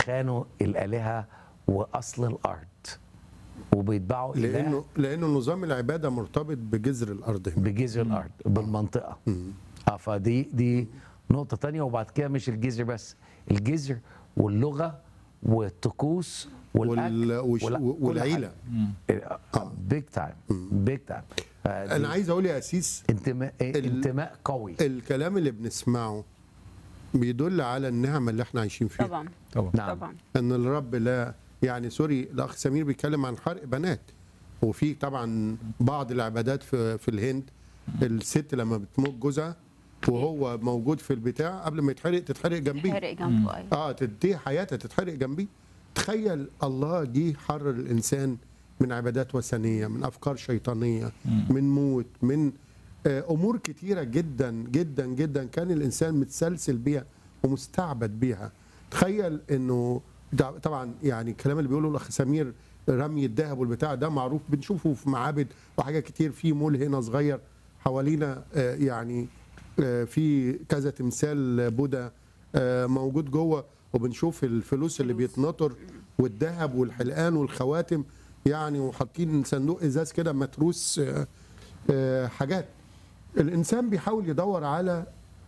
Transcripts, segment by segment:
خانوا الالهه واصل الارض وبيتبعوا اله لانه لانه نظام العباده مرتبط بجذر الارض هنا بجذر الارض بالمنطقه اه فدي دي نقطه تانية وبعد كده مش الجذر بس الجذر واللغه والطقوس والاكل وال... وش... ولا- كل والعيله بيج تايم بيج تايم انا عايز اقول يا اسيس انتماء انتماء قوي الكلام اللي بنسمعه بيدل على النعمه اللي احنا عايشين فيها طبعا طبعا نعم طبعا ان الرب لا يعني سوري الاخ سمير بيتكلم عن حرق بنات وفي طبعا بعض العبادات في في الهند الست لما بتموت جوزها وهو موجود في البتاع قبل ما يتحرق تتحرق جنبيه حرق جنبه ايوه اه تديه حياتها تتحرق جنبيه تخيل الله جه حرر الانسان من عبادات وثنيه من افكار شيطانيه من موت من آه امور كتيره جدا جدا جدا كان الانسان متسلسل بيها ومستعبد بيها تخيل انه ده طبعا يعني الكلام اللي بيقوله الاخ سمير رمي الذهب والبتاع ده معروف بنشوفه في معابد وحاجات كتير في مول هنا صغير حوالينا آه يعني آه في كذا تمثال بوذا آه موجود جوه وبنشوف الفلوس اللي بيتنطر والذهب والحلقان والخواتم يعني وحاطين صندوق ازاز كده متروس آه، آه، حاجات الانسان بيحاول يدور على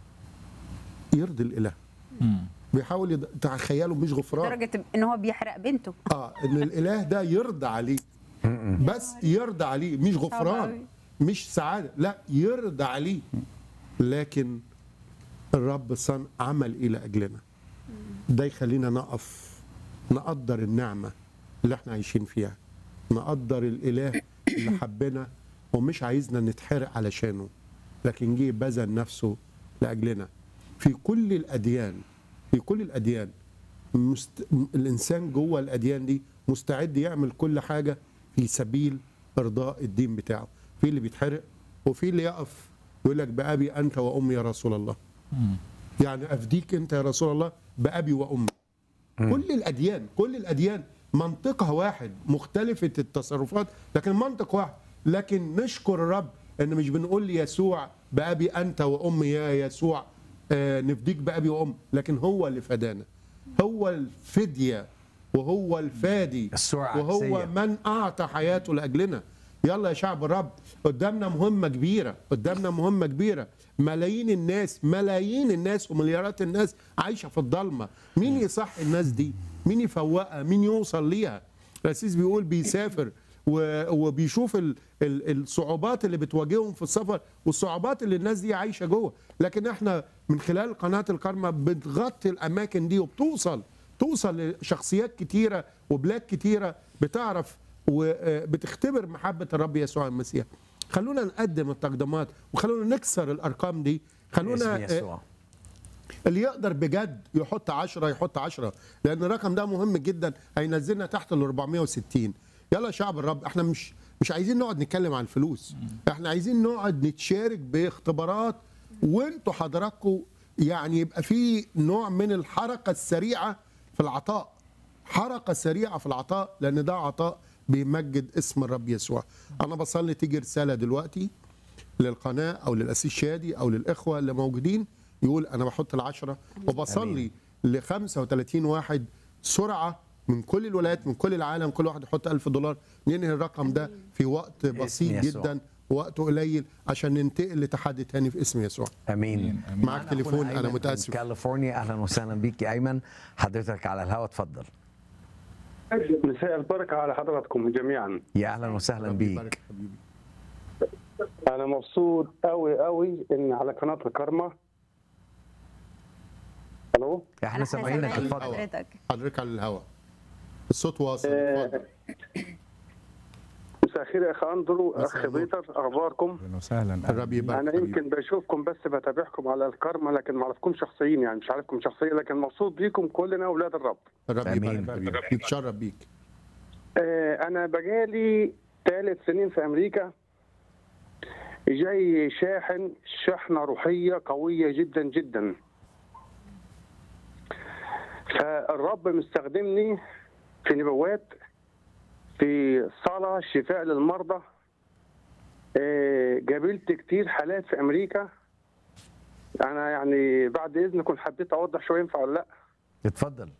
يرضي الاله بيحاول يد... تخيلوا مش غفران لدرجه ان هو بيحرق بنته اه ان الاله ده يرضى عليه بس يرضى عليه مش صعب غفران أوي. مش سعاده لا يرضى عليه لكن الرب صن عمل الى اجلنا ده يخلينا نقف نقدر النعمه اللي احنا عايشين فيها نقدر الاله اللي حبنا ومش عايزنا نتحرق علشانه لكن جه بذل نفسه لاجلنا في كل الاديان في كل الاديان مست... الانسان جوه الاديان دي مستعد يعمل كل حاجه في سبيل ارضاء الدين بتاعه في اللي بيتحرق وفي اللي يقف يقول لك بابي انت وامي يا رسول الله يعني افديك انت يا رسول الله بابي وامي كل الاديان كل الاديان منطقها واحد مختلفه التصرفات لكن منطق واحد لكن نشكر الرب ان مش بنقول ليسوع بابي انت وامي يا يسوع آه نفديك بابي وام لكن هو اللي فدانا هو الفديه وهو الفادي السرعة وهو عكسية. من اعطى حياته لاجلنا يلا يا شعب الرب قدامنا مهمه كبيره قدامنا مهمه كبيره ملايين الناس ملايين الناس ومليارات الناس عايشه في الضلمه مين يصح الناس دي مين يفوقها مين يوصل ليها الرئيس بيقول بيسافر و- وبيشوف ال- ال- الصعوبات اللي بتواجههم في السفر والصعوبات اللي الناس دي عايشه جوه لكن احنا من خلال قناه الكرمه بتغطي الاماكن دي وبتوصل توصل لشخصيات كتيره وبلاد كتيره بتعرف وبتختبر محبه الرب يسوع المسيح خلونا نقدم التقدمات وخلونا نكسر الارقام دي خلونا باسم يسوع اللي يقدر بجد يحط 10 يحط 10 لان الرقم ده مهم جدا هينزلنا تحت ال 460 يلا يا شعب الرب احنا مش مش عايزين نقعد نتكلم عن الفلوس احنا عايزين نقعد نتشارك باختبارات وانتوا حضراتكم يعني يبقى في نوع من الحركه السريعه في العطاء حركه سريعه في العطاء لان ده عطاء بيمجد اسم الرب يسوع انا بصلي تيجي رساله دلوقتي للقناه او للاسيس شادي او للاخوه اللي موجودين يقول انا بحط العشرة وبصلي ل 35 واحد سرعه من كل الولايات من كل العالم كل واحد يحط 1000 دولار ننهي الرقم ده في وقت بسيط يسوع. جدا وقت قليل عشان ننتقل لتحدي تاني في اسم يسوع امين معاك تليفون انا أيمن متاسف من كاليفورنيا اهلا وسهلا بيك يا ايمن حضرتك على الهواء اتفضل مساء البركة على حضراتكم جميعا يا اهلا وسهلا ربي بيك يبارك حبيبي أنا مبسوط أوي أوي إن على قناة الكرمة ألو احنا سامعينك سامعين اتفضل حضرتك حضرتك على الهواء الصوت واصل آه، اتفضل مساء الخير يا أخ أندرو مساء أخ النور. بيتر أخباركم اهلا وسهلا الرب يبارك أنا حبيبي. يمكن بشوفكم بس بتابعكم على الكرمة لكن ما أعرفكم شخصيا يعني مش عارفكم شخصيا لكن مبسوط بيكم كلنا أولاد الرب الرب آمين. يبارك حبيبي يتشرف بيك آه، أنا بقالي ثلاث سنين في أمريكا جاي شاحن شحنة روحية قوية جدا جدا فالرب مستخدمني في نبوات في صلاة شفاء للمرضى آه، قابلت كتير حالات في أمريكا أنا يعني بعد إذنكم حبيت أوضح شوية ينفع ولا لأ اتفضل